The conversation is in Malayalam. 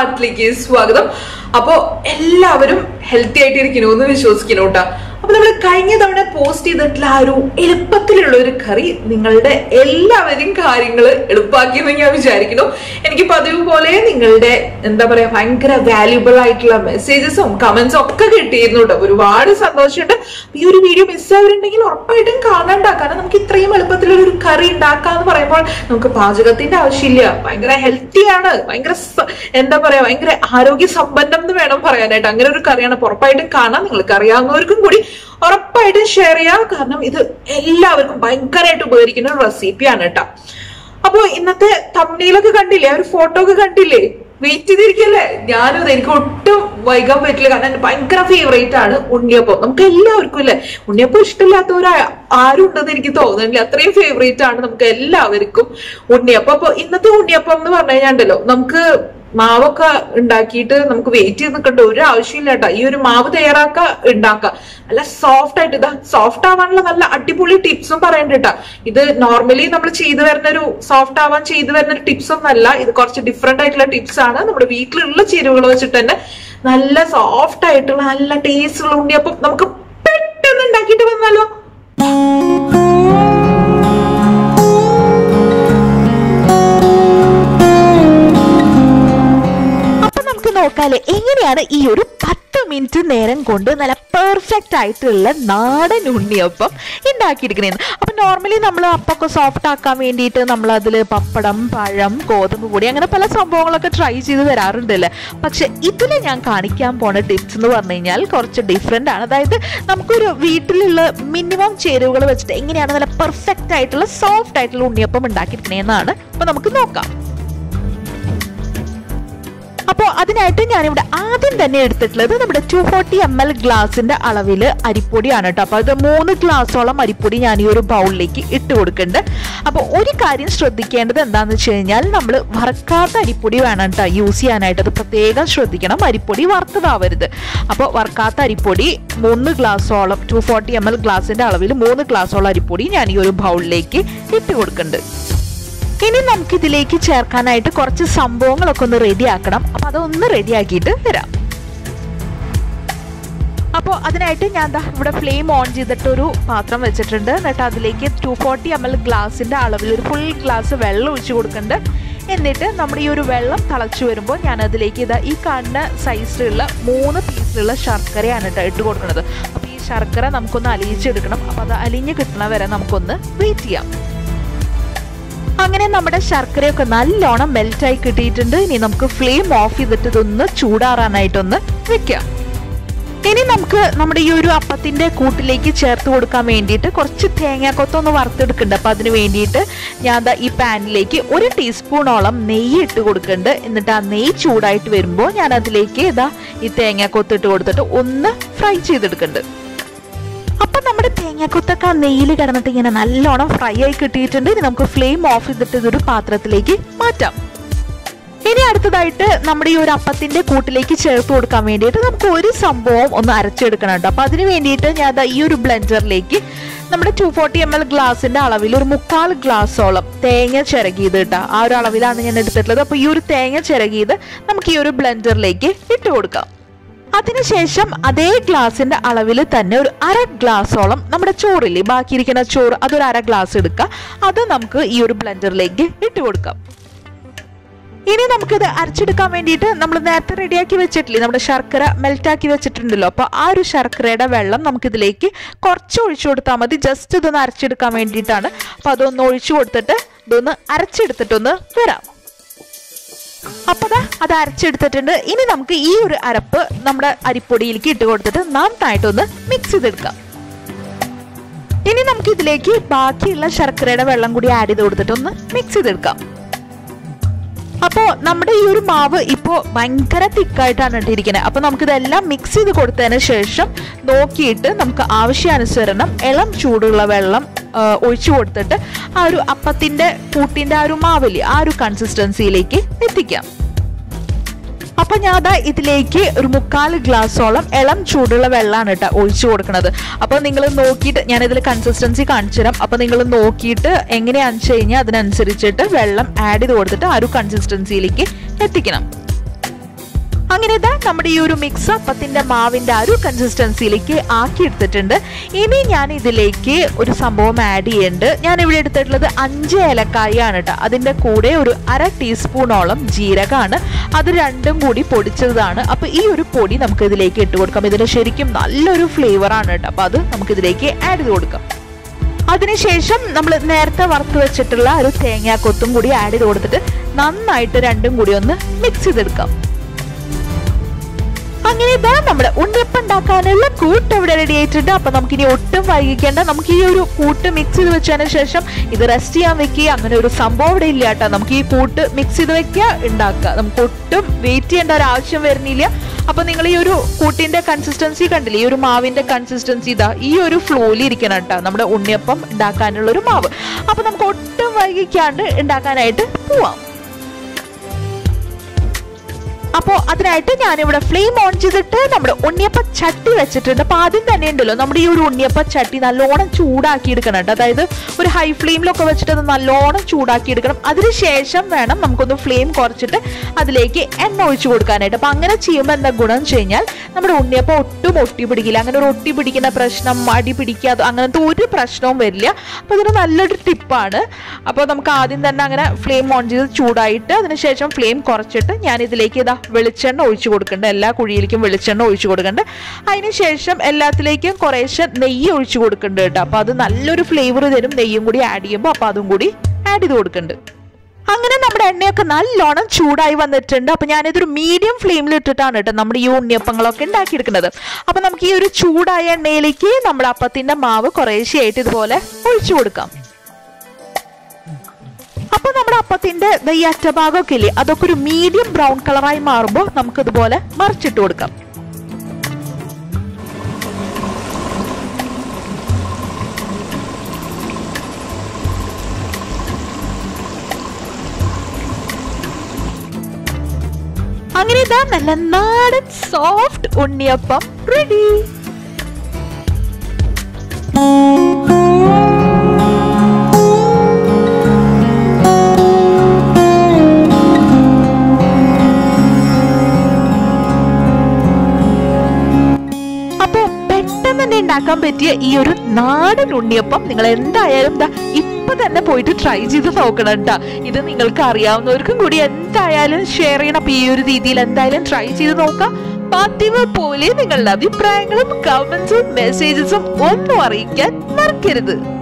ഹാർട്ടിലേക്ക് സ്വാഗതം അപ്പോ എല്ലാവരും ഹെൽത്തി ആയിട്ടിരിക്കുന്നു എന്ന് വിശ്വസിക്കുന്നു കേട്ടോ അപ്പൊ നമ്മൾ കഴിഞ്ഞ തവണ പോസ്റ്റ് ചെയ്തിട്ടുള്ള ആ ഒരു എളുപ്പത്തിലുള്ള ഒരു കറി നിങ്ങളുടെ എല്ലാവരെയും കാര്യങ്ങൾ എളുപ്പാക്കിയെന്ന് ഞാൻ വിചാരിക്കുന്നു എനിക്ക് പതിവ് പോലെ നിങ്ങളുടെ എന്താ പറയാ ഭയങ്കര വാല്യുബിൾ ആയിട്ടുള്ള മെസ്സേജസും കമന്റ്സും ഒക്കെ കിട്ടിയിരുന്നു കേട്ടോ ഒരുപാട് സന്തോഷമുണ്ട് ഈ ഒരു വീഡിയോ മിസ്സായവരുണ്ടെങ്കിൽ ഉറപ്പായിട്ടും കാണണ്ട കാരണം നമുക്ക് ഇത്രയും എളുപ്പത്തിലുള്ള ഒരു കറി ഉണ്ടാക്കാന്ന് പറയുമ്പോൾ നമുക്ക് പാചകത്തിന്റെ ആവശ്യമില്ല ഭയങ്കര ഹെൽത്തിയാണ് ഭയങ്കര സ- എന്താ പറയാ ഭയങ്കര ആരോഗ്യ സമ്പന്നം എന്ന് വേണം പറയാനായിട്ട് അങ്ങനെ ഒരു കറിയാണ് അപ്പൊ ഉറപ്പായിട്ടും കാണാം നിങ്ങൾക്ക് അറിയാവുന്നവർക്കും കൂടി ഉറപ്പായിട്ടും ഷെയർ ചെയ്യാം കാരണം ഇത് എല്ലാവർക്കും ഭയങ്കരമായിട്ട് ഉപകരിക്കുന്ന ഒരു റെസിപ്പിയാണ് കേട്ടോ അപ്പൊ ഇന്നത്തെ തമ്മിലൊക്കെ കണ്ടില്ലേ ആ ഒരു ഫോട്ടോ ഒക്കെ കണ്ടില്ലേ വെയിറ്റ് ചെയ്തിരിക്കല്ലേ ഞാനും അത് എനിക്ക് ഒട്ടും വൈകാൻ പറ്റില്ല കാരണം എന്റെ ഭയങ്കര ഫേവറേറ്റ് ആണ് ഉണ്ണിയപ്പം നമുക്ക് എല്ലാവർക്കും അല്ലേ ഉണ്ണിയപ്പം ഇഷ്ടമില്ലാത്തവർ ആരും ഉണ്ടെന്ന് എനിക്ക് തോന്നുന്നില്ല അത്രയും ഫേവറേറ്റ് ആണ് നമുക്ക് എല്ലാവർക്കും ഉണ്ണിയപ്പം അപ്പൊ ഇന്നത്തെ ഉണ്ണിയപ്പം എന്ന് പറഞ്ഞു കഴിഞ്ഞാൽ ഉണ്ടല്ലോ നമുക്ക് മാവൊക്കെ ഉണ്ടാക്കിയിട്ട് നമുക്ക് വെയിറ്റ് ചെയ്ത് നിൽക്കേണ്ട ഒരു ആവശ്യമില്ല കേട്ടോ ഈ ഒരു മാവ് തയ്യാറാക്ക ഉണ്ടാക്ക നല്ല സോഫ്റ്റ് ആയിട്ട് ഇതാ സോഫ്റ്റ് ആവാനുള്ള നല്ല അടിപൊളി ടിപ്സും പറയണ്ട കേട്ടോ ഇത് നോർമലി നമ്മൾ ചെയ്തു വരുന്ന ഒരു സോഫ്റ്റ് ആവാൻ ചെയ്തു വരുന്ന ഒരു ടിപ്സ് ഒന്നല്ല ഇത് കുറച്ച് ഡിഫറെന്റ് ആയിട്ടുള്ള ടിപ്സ് ആണ് നമ്മുടെ വീട്ടിലുള്ള ചേരുവകൾ വെച്ചിട്ട് തന്നെ നല്ല സോഫ്റ്റ് ആയിട്ടുള്ള നല്ല ടേസ്റ്റ് ഉള്ള ഉണ്ണിയപ്പം നമുക്ക് പെട്ടെന്ന് ഉണ്ടാക്കിയിട്ട് വന്നാലോ അപ്പൊ നമുക്ക് നോക്കാല്ലേ എങ്ങനെയാണ് ഈ ഒരു പത്ത് മിനിറ്റ് നേരം കൊണ്ട് നല്ല പെർഫെക്റ്റ് ആയിട്ടുള്ള നാടൻ ഉണ്ണിയപ്പം ഉണ്ടാക്കിയെടുക്കണേന്ന് അപ്പൊ നോർമലി നമ്മൾ അപ്പൊക്കെ സോഫ്റ്റ് ആക്കാൻ വേണ്ടിയിട്ട് നമ്മൾ അതിൽ പപ്പടം പഴം ഗോതമ്പ് പൊടി അങ്ങനെ പല സംഭവങ്ങളൊക്കെ ട്രൈ ചെയ്ത് തരാറുണ്ടല്ലേ പക്ഷെ ഇതിൽ ഞാൻ കാണിക്കാൻ പോണ ടിപ്സ് എന്ന് പറഞ്ഞു കഴിഞ്ഞാൽ കുറച്ച് ഡിഫറെൻ്റ് ആണ് അതായത് നമുക്കൊരു വീട്ടിലുള്ള മിനിമം ചേരുവകൾ വെച്ചിട്ട് എങ്ങനെയാണ് നല്ല പെർഫെക്റ്റ് ആയിട്ടുള്ള സോഫ്റ്റ് ആയിട്ടുള്ള ഉണ്ണിയപ്പം ഉണ്ടാക്കിയെടുക്കണേന്നാണ് അപ്പൊ നമുക്ക് നോക്കാം അപ്പോൾ അതിനായിട്ട് ഞാനിവിടെ ആദ്യം തന്നെ എടുത്തിട്ടുള്ളത് നമ്മുടെ ടു ഫോർട്ടി എം എൽ ഗ്ലാസിന്റെ അളവിൽ അരിപ്പൊടിയാണ് കേട്ടോ അപ്പോൾ അത് മൂന്ന് ഗ്ലാസോളം അരിപ്പൊടി ഞാൻ ഈ ഒരു ബൗളിലേക്ക് ഇട്ട് കൊടുക്കുന്നുണ്ട് അപ്പോൾ ഒരു കാര്യം ശ്രദ്ധിക്കേണ്ടത് എന്താണെന്ന് വെച്ച് കഴിഞ്ഞാൽ നമ്മൾ വറുക്കാത്ത അരിപ്പൊടി വേണം കേട്ടോ യൂസ് ചെയ്യാനായിട്ട് അത് പ്രത്യേകം ശ്രദ്ധിക്കണം അരിപ്പൊടി വറുത്തതാവരുത് അപ്പോൾ വറുക്കാത്ത അരിപ്പൊടി മൂന്ന് ഗ്ലാസോളം ടു ഫോർട്ടി എം എൽ ഗ്ലാസിന്റെ അളവിൽ മൂന്ന് ഗ്ലാസോളം അരിപ്പൊടി ഞാൻ ഈ ഒരു ബൗളിലേക്ക് ഇട്ട് കൊടുക്കുന്നുണ്ട് ഇനി നമുക്ക് ഇതിലേക്ക് ചേർക്കാനായിട്ട് കുറച്ച് സംഭവങ്ങളൊക്കെ ഒന്ന് റെഡി ആക്കണം അപ്പൊ അതൊന്ന് റെഡി ആക്കിയിട്ട് വരാം അപ്പോൾ അതിനായിട്ട് ഞാൻ ദാ ഇവിടെ ഫ്ലെയിം ഓൺ ചെയ്തിട്ട് ഒരു പാത്രം വെച്ചിട്ടുണ്ട് എന്നിട്ട് അതിലേക്ക് ടു ഫോർട്ടി എം എൽ ഗ്ലാസിൻ്റെ അളവിൽ ഒരു ഫുൾ ഗ്ലാസ് വെള്ളം ഒഴിച്ച് കൊടുക്കുന്നുണ്ട് എന്നിട്ട് നമ്മുടെ ഈ ഒരു വെള്ളം തിളച്ചു വരുമ്പോൾ ഞാൻ അതിലേക്ക് ഇതാ ഈ കാണുന്ന സൈസിലുള്ള മൂന്ന് പീസിലുള്ള ശർക്കരയാണ് കേട്ടോ ഇട്ട് കൊടുക്കുന്നത് അപ്പോൾ ഈ ശർക്കര നമുക്കൊന്ന് അലിയിച്ചെടുക്കണം അപ്പോൾ അത് അലിഞ്ഞ് കിട്ടണ വരെ നമുക്കൊന്ന് വെയിറ്റ് ചെയ്യാം അങ്ങനെ നമ്മുടെ ശർക്കരയൊക്കെ നല്ലോണം മെൽറ്റായി കിട്ടിയിട്ടുണ്ട് ഇനി നമുക്ക് ഫ്ലെയിം ഓഫ് ചെയ്തിട്ട് ഇതൊന്ന് ചൂടാറാനായിട്ടൊന്ന് വെക്കാം ഇനി നമുക്ക് നമ്മുടെ ഈ ഒരു അപ്പത്തിന്റെ കൂട്ടിലേക്ക് ചേർത്ത് കൊടുക്കാൻ വേണ്ടിയിട്ട് കുറച്ച് തേങ്ങാക്കൊത്തൊന്ന് വറുത്തെടുക്കുന്നുണ്ട് അപ്പം അതിന് വേണ്ടിയിട്ട് ഞാൻ ദാ ഈ പാനിലേക്ക് ഒരു ടീസ്പൂണോളം നെയ്യ് ഇട്ട് കൊടുക്കുന്നുണ്ട് എന്നിട്ട് ആ നെയ്യ് ചൂടായിട്ട് വരുമ്പോൾ ഞാൻ അതിലേക്ക് ഇതാ ഈ തേങ്ങാക്കൊത്ത് ഇട്ട് കൊടുത്തിട്ട് ഒന്ന് ഫ്രൈ ചെയ്തെടുക്കുന്നുണ്ട് അപ്പൊ നമ്മുടെ തേങ്ങാക്കൊത്തൊക്കെ ആ നെയ്യിൽ കിടന്നിട്ട് ഇങ്ങനെ നല്ലോണം ഫ്രൈ ആയി കിട്ടിയിട്ടുണ്ട് ഇനി നമുക്ക് ഫ്ലെയിം ഓഫ് ചെയ്തിട്ട് ഇതൊരു പാത്രത്തിലേക്ക് മാറ്റാം ഇനി അടുത്തതായിട്ട് നമ്മുടെ ഈ ഒരു അപ്പത്തിന്റെ കൂട്ടിലേക്ക് ചേർത്ത് കൊടുക്കാൻ വേണ്ടിയിട്ട് നമുക്ക് ഒരു സംഭവം ഒന്ന് അരച്ചെടുക്കണം കേട്ടോ അപ്പൊ അതിന് വേണ്ടിയിട്ട് ഞാൻ ദാ ഈ ഒരു ബ്ലെൻഡറിലേക്ക് നമ്മുടെ ടു ഫോർട്ടി എം എൽ ഗ്ലാസിന്റെ അളവിൽ ഒരു മുക്കാൽ ഗ്ലാസോളം തേങ്ങ ചിരകിയത് കേട്ടോ ആ ഒരു അളവിലാണ് ഞാൻ എടുത്തിട്ടുള്ളത് അപ്പൊ ഈ ഒരു തേങ്ങ ചിരകിയത് നമുക്ക് ഈ ഒരു ബ്ലെൻഡറിലേക്ക് ഇട്ട് കൊടുക്കാം അതിനുശേഷം അതേ ഗ്ലാസിന്റെ അളവിൽ തന്നെ ഒരു അര ഗ്ലാസോളം നമ്മുടെ ചോറില്ലേ ബാക്കിയിരിക്കുന്ന ചോറ് അതൊരു അര ഗ്ലാസ് എടുക്കുക അത് നമുക്ക് ഈ ഒരു ബ്ലെൻഡറിലേക്ക് ഇട്ട് കൊടുക്കാം ഇനി നമുക്കിത് അരച്ചെടുക്കാൻ വേണ്ടിയിട്ട് നമ്മൾ നേരത്തെ റെഡിയാക്കി വെച്ചിട്ടില്ലേ നമ്മുടെ ശർക്കര മെൽറ്റാക്കി വെച്ചിട്ടുണ്ടല്ലോ അപ്പോൾ ആ ഒരു ശർക്കരയുടെ വെള്ളം നമുക്കിതിലേക്ക് കുറച്ച് ഒഴിച്ചു കൊടുത്താൽ മതി ജസ്റ്റ് ഇതൊന്ന് അരച്ചെടുക്കാൻ വേണ്ടിയിട്ടാണ് അപ്പോൾ അതൊന്ന് ഒഴിച്ചു കൊടുത്തിട്ട് ഇതൊന്ന് അരച്ചെടുത്തിട്ടൊന്ന് വരാം അപ്പൊ ദാ അത് അരച്ചെടുത്തിട്ടുണ്ട് ഇനി നമുക്ക് ഈ ഒരു അരപ്പ് നമ്മുടെ അരിപ്പൊടിയിലേക്ക് ഇട്ട് കൊടുത്തിട്ട് നന്നായിട്ടൊന്ന് മിക്സ് ചെയ്തെടുക്കാം ഇനി നമുക്ക് ഇതിലേക്ക് ബാക്കിയുള്ള ശർക്കരയുടെ വെള്ളം കൂടി ആഡ് ചെയ്ത് കൊടുത്തിട്ട് ഒന്ന് മിക്സ് ചെയ്തെടുക്കാം അപ്പോൾ നമ്മുടെ ഈ ഒരു മാവ് ഇപ്പോൾ ഭയങ്കര തിക്കായിട്ടാണ് ഇട്ടിരിക്കുന്നത് അപ്പോൾ നമുക്കിതെല്ലാം മിക്സ് ചെയ്ത് കൊടുത്തതിന് ശേഷം നോക്കിയിട്ട് നമുക്ക് ആവശ്യാനുസരണം ഇളം ചൂടുള്ള വെള്ളം ആ, ഒഴിച്ചു കൊടുത്തിട്ട് ആ ഒരു അപ്പത്തിൻ്റെ കൂട്ടിൻ്റെ ആ ഒരു മാവില് ആ ഒരു കൺസിസ്റ്റൻസിയിലേക്ക് എത്തിക്കാം അപ്പൊ ഞാൻ ദാ ഇതിലേക്ക് ഒരു മുക്കാൽ ഗ്ലാസോളം ഇളം ചൂടുള്ള വെള്ളമാണ് കേട്ടോ ഒഴിച്ചു കൊടുക്കുന്നത് അപ്പൊ നിങ്ങൾ നോക്കിയിട്ട് ഞാൻ ഇതിൽ കൺസിസ്റ്റൻസി കാണിച്ചു തരാം അപ്പൊ നിങ്ങൾ നോക്കിയിട്ട് എങ്ങനെയാണെന്ന് വെച്ച് കഴിഞ്ഞാൽ അതിനനുസരിച്ചിട്ട് വെള്ളം ആഡ് ചെയ്ത് കൊടുത്തിട്ട് ആ ഒരു കൺസിസ്റ്റൻസിയിലേക്ക് എത്തിക്കണം അങ്ങനെ ഇതാ നമ്മുടെ ഈ ഒരു മിക്സ് അപ്പത്തിന്റെ മാവിന്റെ ആ ഒരു കൺസിസ്റ്റൻസിയിലേക്ക് ആക്കി എടുത്തിട്ടുണ്ട് ഇനി ഞാൻ ഇതിലേക്ക് ഒരു സംഭവം ആഡ് ചെയ്യുന്നുണ്ട് ഞാൻ ഇവിടെ എടുത്തിട്ടുള്ളത് അഞ്ച് ഏലക്കായാണ് കേട്ടോ അതിന്റെ കൂടെ ഒരു അര ടീസ്പൂണോളം ജീരകമാണ് അത് രണ്ടും കൂടി പൊടിച്ചതാണ് അപ്പൊ ഈ ഒരു പൊടി നമുക്ക് ഇതിലേക്ക് ഇട്ട് കൊടുക്കാം ഇതിന് ശരിക്കും നല്ലൊരു ഫ്ലേവർ ആണ് കേട്ടോ അപ്പൊ അത് നമുക്ക് ഇതിലേക്ക് ആഡ് ചെയ്ത് കൊടുക്കാം അതിനുശേഷം നമ്മൾ നേരത്തെ വറുത്ത് വെച്ചിട്ടുള്ള ഒരു തേങ്ങാക്കൊത്തും കൂടി ആഡ് ചെയ്ത് കൊടുത്തിട്ട് നന്നായിട്ട് രണ്ടും കൂടി ഒന്ന് മിക്സ് ചെയ്തെടുക്കാം അങ്ങനെ ഇതാ നമ്മുടെ ഉണ്ണിയപ്പം ഉണ്ടാക്കാനുള്ള കൂട്ട് ഇവിടെ റെഡി ആയിട്ടുണ്ട് അപ്പൊ നമുക്ക് ഇനി ഒട്ടും വൈകിക്കേണ്ട നമുക്ക് ഈ ഒരു കൂട്ട് മിക്സ് ചെയ്ത് വെച്ചതിന് ശേഷം ഇത് റെസ്റ്റ് ചെയ്യാൻ വെക്കുക അങ്ങനെ ഒരു സംഭവം ഇവിടെ ഇല്ല കേട്ടോ നമുക്ക് ഈ കൂട്ട് മിക്സ് ചെയ്ത് വെക്കുക ഉണ്ടാക്കുക നമുക്ക് ഒട്ടും വെയിറ്റ് ചെയ്യേണ്ട ഒരു ആവശ്യം വരുന്നില്ല അപ്പൊ നിങ്ങൾ ഈ ഒരു കൂട്ടിന്റെ കൺസിസ്റ്റൻസി കണ്ടില്ലേ ഈ ഒരു മാവിന്റെ കൺസിസ്റ്റൻസി ഇതാ ഈ ഒരു ഫ്ലോയിൽ ഇരിക്കണം കേട്ടോ നമ്മുടെ ഉണ്ണിയപ്പം ഉണ്ടാക്കാനുള്ള ഒരു മാവ് അപ്പൊ നമുക്ക് ഒട്ടും വൈകിക്കാണ്ട് ഉണ്ടാക്കാനായിട്ട് പോവാം അപ്പോൾ അതിനായിട്ട് ഞാനിവിടെ ഫ്ലെയിം ഓൺ ചെയ്തിട്ട് നമ്മുടെ ഉണ്ണിയപ്പ ചട്ടി വെച്ചിട്ടുണ്ട് അപ്പോൾ ആദ്യം തന്നെ ഉണ്ടല്ലോ നമ്മുടെ ഈ ഒരു ഉണ്ണിയപ്പ ചട്ടി നല്ലോണം ചൂടാക്കി എടുക്കണം കേട്ടോ അതായത് ഒരു ഹൈ ഫ്ലെയിമിലൊക്കെ വെച്ചിട്ട് അത് നല്ലോണം ചൂടാക്കി എടുക്കണം അതിനുശേഷം വേണം നമുക്കൊന്ന് ഫ്ലെയിം കുറച്ചിട്ട് അതിലേക്ക് എണ്ണ ഒഴിച്ചു കൊടുക്കാനായിട്ട് അപ്പോൾ അങ്ങനെ ചെയ്യുമ്പോൾ എന്താ ഗുണം എന്ന് വെച്ച് കഴിഞ്ഞാൽ നമ്മുടെ ഉണ്ണിയപ്പം ഒട്ടും ഒട്ടി പിടിക്കില്ല അങ്ങനെ ഒരു ഒട്ടി പിടിക്കുന്ന പ്രശ്നം അടി പിടിക്കാതെ അങ്ങനത്തെ ഒരു പ്രശ്നവും വരില്ല അപ്പോൾ ഇതൊരു നല്ലൊരു ടിപ്പാണ് അപ്പോൾ നമുക്ക് ആദ്യം തന്നെ അങ്ങനെ ഫ്ലെയിം ഓൺ ചെയ്ത് ചൂടായിട്ട് അതിനുശേഷം ഫ്ലെയിം കുറച്ചിട്ട് ഞാൻ ഇതിലേക്ക് ഇതാ വെളിച്ചെണ്ണ ഒഴിച്ചു കൊടുക്കുന്നുണ്ട് എല്ലാ കുഴിയിലേക്കും വെളിച്ചെണ്ണ ഒഴിച്ചു കൊടുക്കുന്നുണ്ട് അതിനുശേഷം എല്ലാത്തിലേക്കും കുറേശ്ശെ നെയ്യ് ഒഴിച്ചു കൊടുക്കുന്നുണ്ട് കേട്ടോ അപ്പോൾ അത് നല്ലൊരു ഫ്ലേവർ തരും നെയ്യും കൂടി ആഡ് ചെയ്യുമ്പോൾ അപ്പോൾ അതും കൂടി ആഡ് ചെയ്ത് കൊടുക്കുന്നുണ്ട് അങ്ങനെ നമ്മുടെ എണ്ണയൊക്കെ നല്ലോണം ചൂടായി വന്നിട്ടുണ്ട് അപ്പൊ ഞാനിതൊരു മീഡിയം ഫ്ലെയിമിൽ ഇട്ടിട്ടാണ് കേട്ടോ നമ്മുടെ ഈ ഉണ്ണിയപ്പങ്ങളൊക്കെ ഉണ്ടാക്കിയെടുക്കുന്നത് അപ്പൊ നമുക്ക് ഈ ഒരു ചൂടായ എണ്ണയിലേക്ക് നമ്മുടെ അപ്പത്തിന്റെ മാവ് കുറേശ്ശെയായിട്ട് ഇതുപോലെ ഒഴിച്ചു കൊടുക്കാം അപ്പൊ നമ്മുടെ അപ്പത്തിന്റെ ദാ ഈ അറ്റഭാഗമൊക്കെ ഇല്ലേ അതൊക്കെ ഒരു മീഡിയം ബ്രൗൺ കളറായി മാറുമ്പോൾ നമുക്ക് ഇതുപോലെ മറിച്ചിട്ട് കൊടുക്കാം അങ്ങനെ ഇതാ നല്ല നാടൻ സോഫ്റ്റ് ഉണ്ണിയപ്പം റെഡി അപ്പൊ പെട്ടെന്ന് തന്നെ ഉണ്ടാക്കാൻ പറ്റിയ ഈ ഒരു നാടൻ ഉണ്ണിയപ്പം നിങ്ങൾ എന്തായാലും ദാ ഇപ്പൊ തന്നെ പോയിട്ട് ട്രൈ ചെയ്ത് നോക്കണം കേട്ടോ ഇത് നിങ്ങൾക്ക് അറിയാവുന്നവർക്കും കൂടി എന്തായാലും ഷെയർ ചെയ്യണം അപ്പൊ ഈ ഒരു രീതിയിൽ എന്തായാലും ട്രൈ ചെയ്ത് നോക്കാം പതിവ് പോലെ നിങ്ങളുടെ അഭിപ്രായങ്ങളും കമന്റ്സും മെസ്സേജസും ഒന്നും അറിയിക്കാൻ മറക്കരുത്